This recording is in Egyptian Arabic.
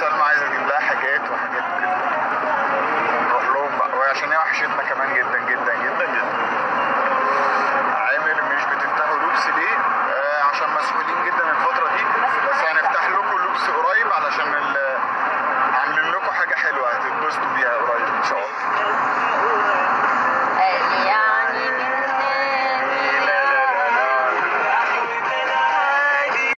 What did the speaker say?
سلمى عايز اجيب لها حاجات وحاجات كده نروح لهم بقى وهي عشان هي وحشتنا كمان جدا جدا جدا جدا عامر مش بتفتحوا لوبس ليه؟ آه عشان مسؤولين جدا الفترة دي بس هنفتح لكم لوبس قريب علشان ال- عاملين لكم حاجة حلوة هتتبسطوا بيها قريب ان شاء الله